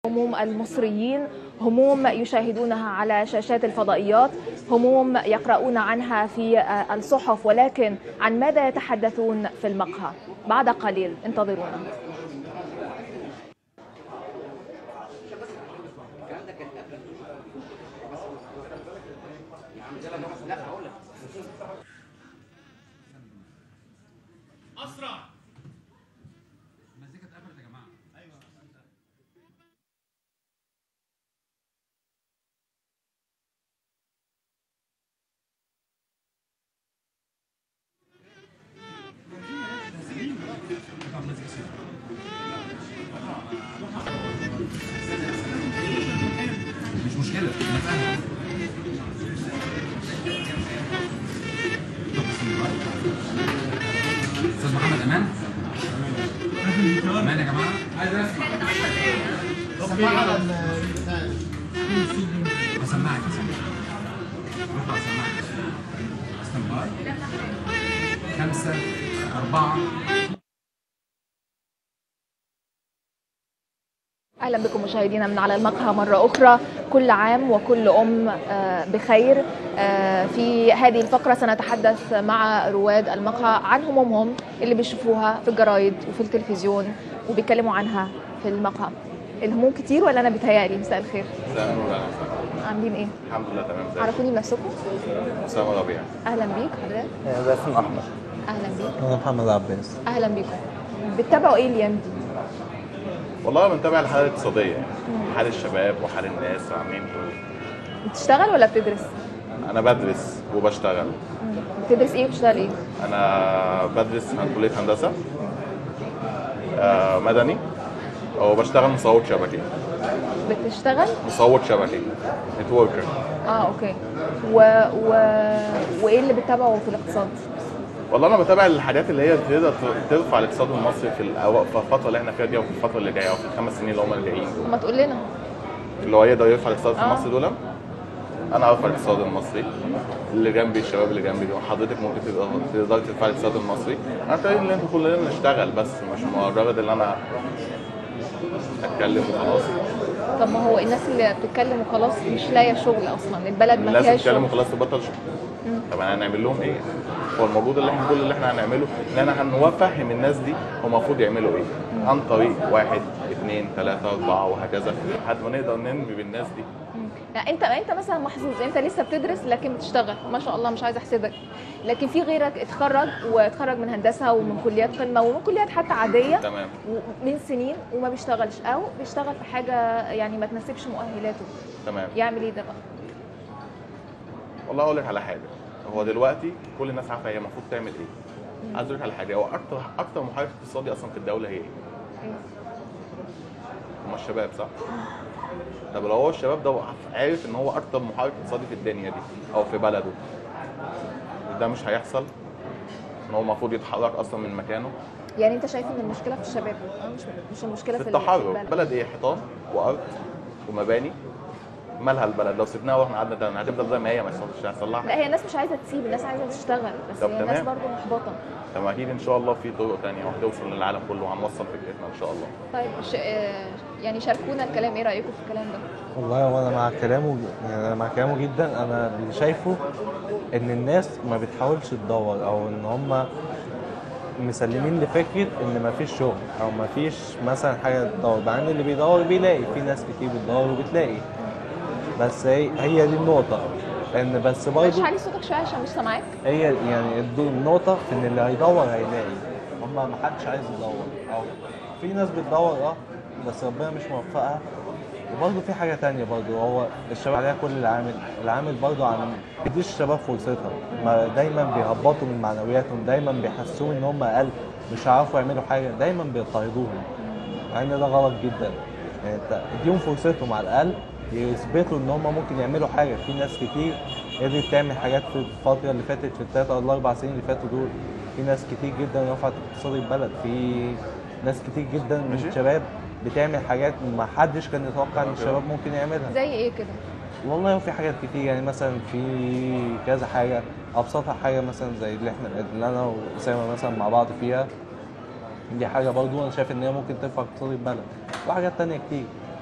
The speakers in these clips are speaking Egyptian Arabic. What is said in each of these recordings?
هموم المصريين هموم يشاهدونها على شاشات الفضائيات هموم يقرؤون عنها في الصحف ولكن عن ماذا يتحدثون في المقهى بعد قليل انتظرونا اسرع المزيكا اتقفلت يا جماعه مش مشكلة أنا فاهم أستاذ محمد أمان أمان يا جماعة عايز أسمع هسمعك هسمعك رفع سماعك ستاند باي خمسة أربعة اهلا بكم مشاهدينا من على المقهى مره اخرى كل عام وكل ام آه، بخير آه، في هذه الفقره سنتحدث مع رواد المقهى عن همومهم اللي بيشوفوها في الجرايد وفي التلفزيون وبيتكلموا عنها في المقهى الهموم كتير ولا انا بتهيألي مساء الخير مساء النور اهلا وسهلا عاملين ايه الحمد لله تمام زي عرفوني بنفسكم اسامه ربيع اهلا بيك حضرتك باسم احمد اهلا بيك انا محمد عباس اهلا بيكم بتتابعوا ايه الايام دي والله انا بنتابع الحاله الاقتصاديه يعني حال الشباب وحال الناس عاملين ايه بتشتغل ولا بتدرس انا بدرس وبشتغل بتدرس ايه وبتشتغل ايه انا بدرس في كليه هندسه آه، مدني وبشتغل مصور شبكي بتشتغل مصور شبكي نتوركر اه اوكي و... و... وايه اللي بتتابعه في الاقتصاد والله انا بتابع الحاجات اللي هي تقدر ترفع الاقتصاد المصري في الأو- في الفتره اللي احنا فيها دي وفي الفتره اللي جايه او في الخمس سنين اللي هم اللي جايين دول ما تقول لنا اللي هو يقدر يرفع الاقتصاد في آه. مصر دول انا ارفع الاقتصاد المصري اللي جنبي الشباب اللي جنبي دول حضرتك ممكن تقدر تقدر ترفع الاقتصاد المصري انا تاني ان انتوا كلنا نشتغل بس مش مجرد ان انا اتكلم وخلاص طب ما هو الناس اللي بتتكلم وخلاص مش لاقيه شغل اصلا البلد ما الناس فيهاش تتكلم شغل وخلاص تبطل شغل طب انا هنعمل لهم ايه؟ هو الموجود اللي احنا كل اللي احنا هنعمله ان احنا هنفهم الناس دي هم المفروض يعملوا ايه عن طريق واحد اثنين ثلاثة أربعة وهكذا لحد ما نقدر ننمي بالناس دي لا انت انت مثلا محظوظ انت لسه بتدرس لكن بتشتغل ما شاء الله مش عايزه احسدك لكن في غيرك اتخرج واتخرج من هندسه ومن كليات قمه ومن كليات حتى عاديه تمام من سنين وما بيشتغلش او بيشتغل في حاجه يعني ما تناسبش مؤهلاته تمام يعمل ايه ده بقى والله اقول لك على حاجه هو دلوقتي كل الناس عارفه هي المفروض تعمل ايه عايز اقول لك على حاجه هو اكتر اكتر محرك اقتصادي اصلا في الدوله هي ايه؟ إيه؟ هم الشباب صح؟ طب لو هو الشباب ده عارف ان هو اكتر محرك اقتصادي في الدنيا دي او في بلده ده مش هيحصل ان هو المفروض يتحرك اصلا من مكانه يعني انت شايف ان المشكله في الشباب آه، مش مش المشكله في في ال- في التحرك البلد. بلد ايه حيطان وارض ومباني مالها البلد لو سيبناها واحنا قعدنا ده هتفضل زي ما هي ما يحصلش هيحصل لها لا هي الناس مش عايزه تسيب الناس عايزه تشتغل بس طب هي الناس تمام. برضه محبطه طب اكيد ان شاء الله في طرق تانية وهتوصل للعالم كله وهنوصل فكرتنا ان شاء الله طيب ش... آه، يعني شاركونا الكلام ايه رايكم في الكلام ده والله وانا مع كلامه يعني انا مع كلامه جدا انا اللي شايفه ان الناس ما بتحاولش تدور او ان هم مسلمين لفكره ان ما فيش شغل او ما فيش مثلا حاجه تدور مع ان اللي بيدور بيلاقي في ناس كتير بتدور وبتلاقي بس هي هي دي النقطه ان بس معلش برضه علي صوتك شويه عشان مش سامعاك هي يعني الدو- النقطة في إن اللي هيدور هيلاقي هما محدش عايز يدور أو في ناس بتدور أه بس ربنا مش موفقها وبرضه في حاجة تانية برضه هو الشباب عليها كل العامل العامل برضه عن مديش الشباب فرصتها ما دايما بيهبطوا من معنوياتهم دايما بيحسوهم إن هم أقل مش هيعرفوا يعملوا حاجة دايما بيضطهدوهم مع إن ده غلط جدا يعني أنت اديهم فرصتهم على الأقل يثبتوا إن هم ممكن يعملوا حاجة في ناس كتير قدرت تعمل حاجات في الفترة اللي فاتت في الثلاثة أو الأربع سنين اللي فاتوا دول في ناس كتير جدا رفعت اقتصاد البلد في ناس كتير جدا من ماشي. الشباب بتعمل حاجات ما حدش كان يتوقع ان الشباب ممكن يعملها زي ايه كده والله في حاجات كتير يعني مثلا في كذا حاجة أبسطها حاجة مثلا زي اللي احنا اللي أنا وأسامة مثلا مع بعض فيها دي حاجة برضو أنا شايف إن هي ممكن ترفع اقتصاد البلد وحاجات تانية كتير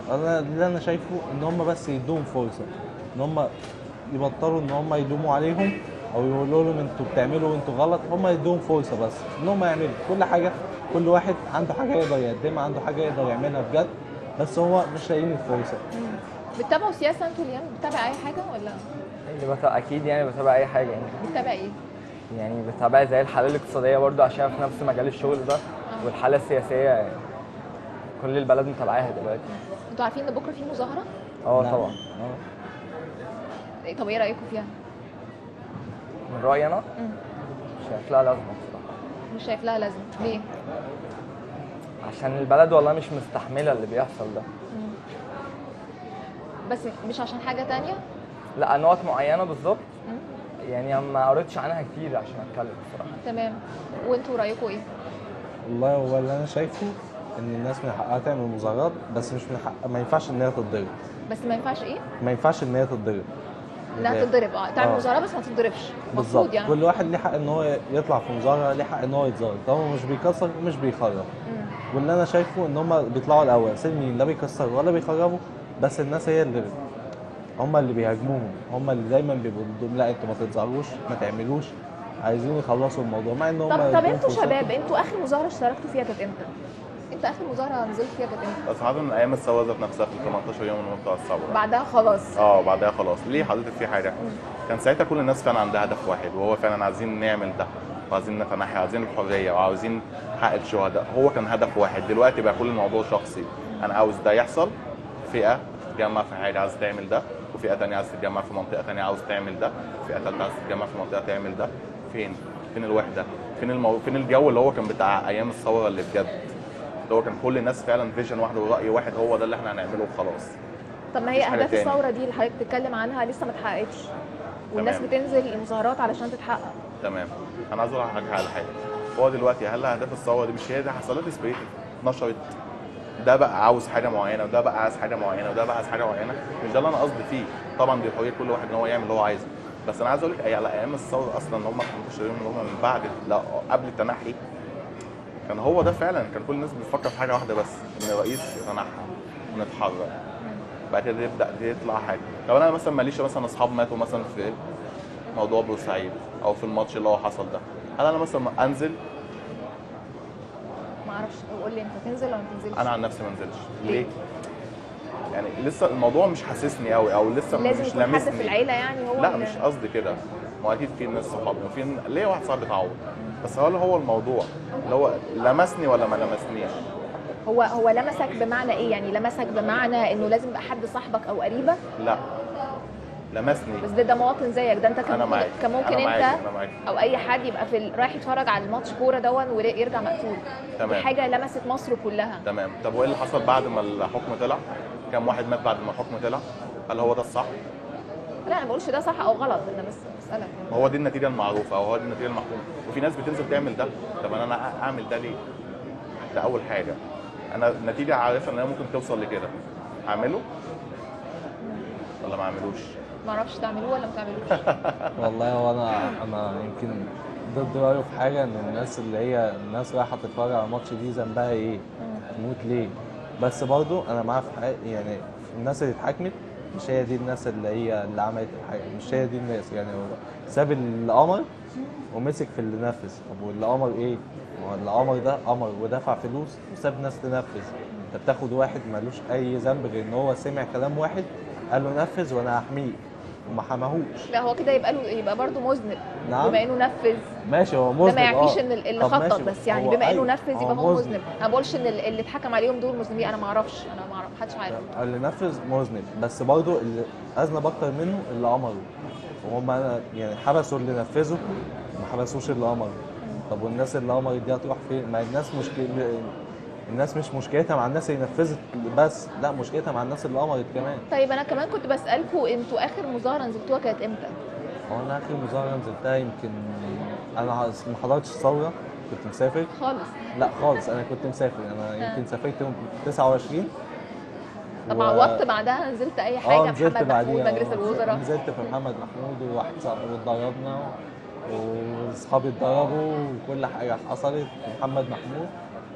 انا اللي انا شايفه ان هم بس يدوهم فرصه ان هم يبطلوا ان هم يلوموا عليهم او يقولوا لهم انتوا بتعملوا وانتوا غلط هم يدوهم فرصه بس ان هم يعملوا كل حاجه كل واحد عنده حاجه يقدر يقدمها عنده حاجه يقدر يعملها بجد بس هو مش لاقيين الفرصه بتتابعوا سياسه انتوا اليوم بتتابع اي حاجه ولا اللي بتابع اكيد يعني بتابع اي حاجه يعني بتتابع ايه؟ يعني بتابع زي الحاله الاقتصاديه برضو عشان في نفس مجال الشغل ده والحاله السياسيه يعني كل البلد متابعاها دلوقتي انتوا عارفين ان بكره في مظاهره؟ اه نعم. طبعا آه. إيه- طب ايه رايكم فيها؟ من رايي انا مم. شايف لها لازمه بصراحه مش شايف لها لازمه ليه؟ عشان البلد والله مش مستحمله اللي بيحصل ده بس مش عشان حاجه تانية لا نقط معينه بالظبط مم. يعني ما قريتش عنها كتير عشان اتكلم بصراحه تمام وانتوا رايكم ايه؟ والله هو اللي انا شايفه ان الناس من حقها تعمل مظاهرات بس مش من حق ما ينفعش ان هي تتضرب بس ما ينفعش ايه؟ ما ينفعش ان هي تتضرب انها تتضرب اه تعمل آه. مظاهره بس ما تتضربش بالظبط المفروض يعني كل واحد ليه حق ان هو يطلع في مظاهره ليه حق ان هو يتظاهر طالما مش بيكسر مش بيخرب مم. واللي انا شايفه ان هم بيطلعوا الاول سلمي لا بيكسروا ولا بيخربوا بس الناس هي اللي هم اللي بيهاجموهم هم اللي دايما بيبقوا ضدهم لا انتوا ما تتظاهروش ما تعملوش عايزين يخلصوا الموضوع مع ان هم طب طب يدوهم انتوا فرصتهم. شباب انتوا اخر مظاهره اشتركتوا فيها كانت امتى؟ انت اخر مظاهره نزلت فيها كانت امتى؟ بس حضرتك من ايام الثوره ذات نفسها في ال 18 يوم اللي هم بتوع الثوره بعدها خلاص اه بعدها خلاص ليه حضرتك في حاجه كان ساعتها كل الناس فعلا عندها هدف واحد وهو فعلا عايزين نعمل ده وعايزين نتنحي عايزين الحريه وعاوزين حق الشهداء هو كان هدف واحد دلوقتي بقى كل الموضوع شخصي انا عاوز ده يحصل فئه تتجمع في حاجه عايز تعمل ده وفئه تانية عايز تتجمع في منطقه تانية عاوز تعمل ده فئه ثالثه عايز تتجمع في منطقه تعمل ده فين فين الوحده فين المو... فين الجو اللي هو كان بتاع ايام الثوره اللي بجد اللي هو كان كل الناس فعلا فيجن واحد ورأي واحد هو ده اللي احنا هنعمله وخلاص طب ما هي مفيش حاجة اهداف تاني. الثوره دي اللي حضرتك بتتكلم عنها لسه ما اتحققتش والناس تمام. بتنزل المظاهرات علشان تتحقق تمام انا عايز اقول لك على حاجه هو دلوقتي هل اهداف الثوره دي مش هي دي حصلت سبريت نشرت ده بقى عاوز حاجه معينه وده بقى عايز حاجه معينه وده بقى عايز حاجه معينه مش ده اللي انا قصدي فيه طبعا دي حريه كل واحد ان هو يعمل اللي هو عايزه بس انا عايز اقول لك أي- على ايام الثوره اصلا اللي هم 15 يوم اللي هم من بعد لا قبل التنحي كان هو ده فعلا كان كل الناس بتفكر في حاجه واحده بس ان الرئيس يتنحى ونتحرك بعد كده يبدا يطلع حاجه لو انا مثلا ماليش مثلا اصحاب ماتوا مثلا في موضوع بورسعيد او في الماتش اللي هو حصل ده هل انا مثلا انزل ما اعرفش قول لي انت تنزل ولا ما تنزلش انا عن نفسي ما انزلش ليه؟ ليه يعني لسه الموضوع مش حاسسني قوي او لسه لازم مش يكون حد لامسني في العيله يعني هو لا اللي- مش قصدي كده ما هو اكيد في ناس صحابي وفي ليا واحد صاحبي اتعور بس هو هو الموضوع اللي هو لمسني ولا ما لمسنيش هو هو لمسك بمعنى ايه يعني لمسك بمعنى انه لازم يبقى حد صاحبك او قريبك لا لمسني بس ده ده مواطن زيك ده انت كان أنا ممكن معاك. كان ممكن أنا معاك. انت أنا معاك. او اي حد يبقى في ال- رايح يتفرج على الماتش كوره دون ويرجع مقتول تمام. دي حاجه لمست مصر كلها تمام طب وايه اللي حصل بعد ما الحكم طلع كم واحد مات بعد ما الحكم طلع هل هو ده الصح لا انا ما بقولش ده صح او غلط انا بس بسالك ما هو دي النتيجه المعروفه او هو دي النتيجه المحكومه وفي ناس بتنزل تعمل ده طب انا انا اعمل ده ليه ده اول حاجه انا النتيجه عارفه ان هي ممكن توصل لكده اعمله ولا ما اعملوش ما اعرفش تعملوه ولا ما تعملوش والله هو انا انا يمكن ضد رايه في حاجه ان الناس اللي هي الناس رايحه تتفرج على الماتش دي ذنبها ايه؟ تموت ليه؟ بس برضو انا معاه في حاجة يعني الناس اللي اتحاكمت مش هي دي الناس اللي هي اللي عملت الحاجه مش هي دي الناس يعني هو ساب اللي امر ومسك في اللي نفذ طب واللي امر ايه؟ ما هو اللي امر ده امر ودفع فلوس وساب ناس تنفذ انت بتاخد واحد ملوش اي ذنب غير ان هو سمع كلام واحد قال له نفذ وانا هحميك وما حماهوش لا هو كده يبقى له يبقى برضه مذنب نعم. بما انه نفذ ماشي هو ده مذنب ما يعفيش آه. ان ال- اللي طب خطط ماشي، بس يعني هو بما انه أيوة، نفذ يبقى هو مذنب انا ما بقولش ان ال- اللي اتحكم عليهم دول مذنبين انا ما اعرفش انا ما اعرف محدش عارف اللي نفذ مذنب بس برضه اللي اذنب اكتر منه اللي امره وهم يعني حبسوا اللي نفذوا ما حبسوش اللي امره طب والناس اللي امرت دي هتروح فين؟ ما الناس مشكلة الناس مش مشكلتها مع الناس اللي نفذت بس لا مشكلتها مع الناس اللي امرت كمان طيب انا كمان كنت بسالكم انتوا اخر مظاهره نزلتوها كانت امتى؟ هو انا اخر مظاهره نزلتها يمكن انا ما حضرتش الثوره كنت مسافر خالص لا خالص انا كنت مسافر انا يمكن سافرت يوم 29 طب و- عوضت بعدها نزلت اي اه حاجه نزلت محمد محمود بعديها مجلس آه، الوزراء نزلت في محمد محمود وواحد صاحبي واتضربنا واصحابي اتضربوا وكل حاجه حصلت في محمد محمود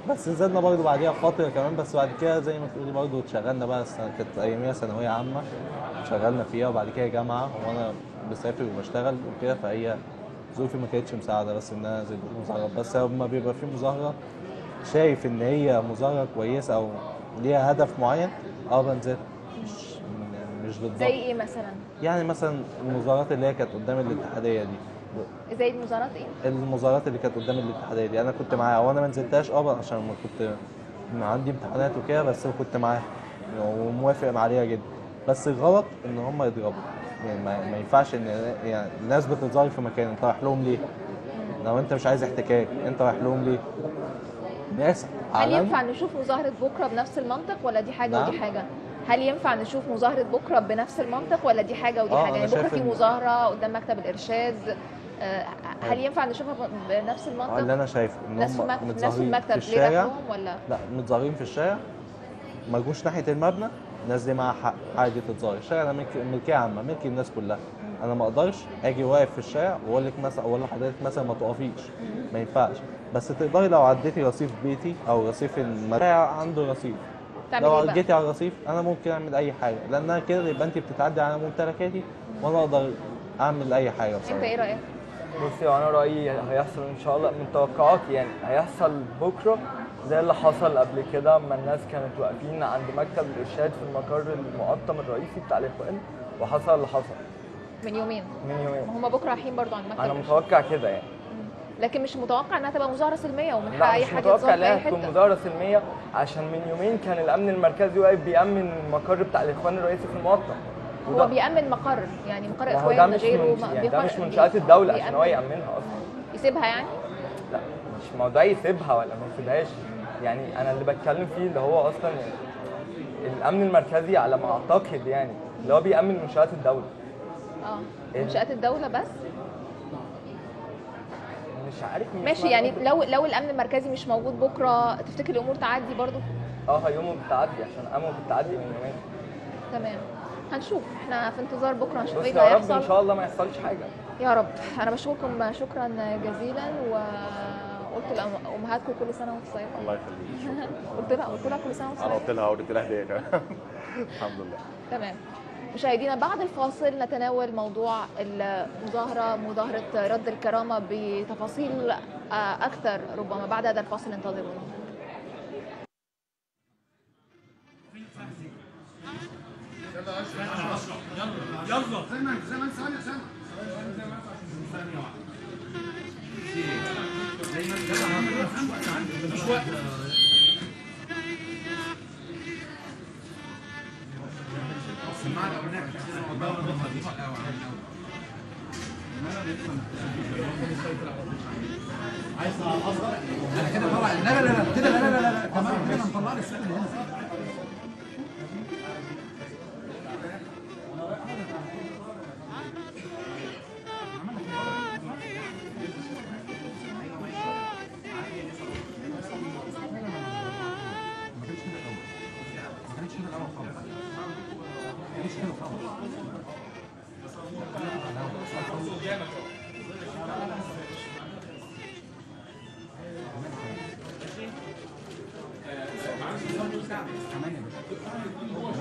بس نزلنا برضه بعديها فتره كمان بس بعد كده زي ما تقولي برضه اتشغلنا بقى السنة- كانت اياميها ثانويه عامه اشتغلنا فيها وبعد كده جامعه وانا بسافر وبشتغل وكده فهي ظروفي ما كانتش مساعده بس ان انا انزل مظاهرات بس لما بيبقى في مظاهره شايف ان هي مظاهره كويسه او ليها هدف معين اه بنزل مش مش زي بالضبط ايه مثلا يعني مثلا المظاهرات اللي هي كانت قدام الاتحاديه دي زي المظاهرات ايه المظاهرات اللي كانت قدام الاتحاديه دي انا كنت معاها وانا ما نزلتهاش اه عشان ما كنت عندي امتحانات وكده بس كنت معاها وموافق عليها جدا بس الغلط ان هم يضربوا يعني ما, ما ينفعش ان يعني الناس بتتظاهر في مكان انت رايح لهم ليه؟ لو انت مش عايز احتكاك انت رايح لهم ليه؟ ناس هل علنا- ينفع نشوف مظاهرة بكرة بنفس المنطق ولا دي حاجة ودي نعم. حاجة؟ هل ينفع نشوف مظاهرة بكرة بنفس المنطق ولا دي حاجة ودي آه، حاجة؟ أنا يعني بكرة شايف في إن- مظاهرة قدام مكتب الإرشاد آه، هل ينفع نشوفها بنفس اللي المنطق؟ انا شايفه ان ناس في هم مك- ناس في متظاهرين المكتب في ليه الشارع دخلهم ولا؟ لا متظاهرين في الشارع ما جوش ناحيه المبنى الناس دي معاها حق عادي تتظاهر الشارع ده ملك ملكيه عامه ملك الناس كلها انا ما اقدرش اجي واقف في الشارع واقول لك مثلا اقول لحضرتك مثلا ما تقفيش ما ينفعش بس تقدري لو عديتي رصيف بيتي او رصيف الشارع عنده رصيف تعمل لو ايه بقى؟ جيتي على الرصيف انا ممكن اعمل اي حاجه لان انا كده يبقى انت بتتعدي على ممتلكاتي وانا اقدر اعمل اي حاجه انت بصراحه ايه رأيك؟ بصي هو انا رايي هيحصل ان شاء الله من توقعاتي يعني هيحصل بكره زي اللي حصل قبل كده اما الناس كانت واقفين عند مكتب الارشاد في المقر المقطم الرئيسي بتاع الاخوان وحصل اللي حصل من يومين من ما يومين هم بكرة رايحين برضو عند مكتب انا الإرشاد. متوقع كده يعني لكن مش متوقع انها تبقى مظاهرة سلمية ومن حق لا اي مش حد متوقع يتظاهر في اي انها تكون حتة مظاهره سلميه عشان من يومين كان الامن المركزي واقف بيامن المقر بتاع الاخوان الرئيسي في المقطم هو بيأمن مقر يعني مقر ما هو اخوان ده مش غيره من ما- يعني ده بيخ- مش منشآت الدولة عشان هو بيأمن. يأمنها أصلا يسيبها يعني؟ لا مش موضوع يسيبها ولا ما يسيبهاش يعني أنا اللي بتكلم فيه اللي هو أصلا يعني الأمن المركزي على ما أعتقد يعني اللي هو بيأمن منشآت الدولة اه إيه؟ منشآت الدولة بس مش عارف مين ماشي اسمها يعني برضه. لو لو الامن المركزي مش موجود بكره تفتكر الامور تعدي برضو اه هيقوموا بالتعدي عشان قاموا بالتعدي من يومين تمام هنشوف احنا في انتظار بكره نشوف بس ايه يا اللي رب إن هيحصل شاء الله ما يحصلش حاجة يا رب انا بشكركم شكرا جزيلا وقلت لامهاتكم كل سنه وانتم طيبين الله يخليك قلت لها قلت لها كل سنه وانتم انا طيبين قلت لها وقلت لها هديه كمان الحمد لله تمام مشاهدينا بعد الفاصل نتناول موضوع المظاهرة مظاهرة رد الكرامة بتفاصيل آه، أكثر ربما بعد هذا الفاصل انتظرونا يلا زمن زمن ثانية ثانية مش وقت السماعة الأولانية كانت قدام النقطة دي أو على الأول عايز اصغر أنا كده طلع لا لا لا لا كده لا لا لا لا تمام كده مطلع لي الصوت اللي هنا ما كانش كده الأول ما كانش كده الأول خالص ما كانش كده خالص كمان يا باشا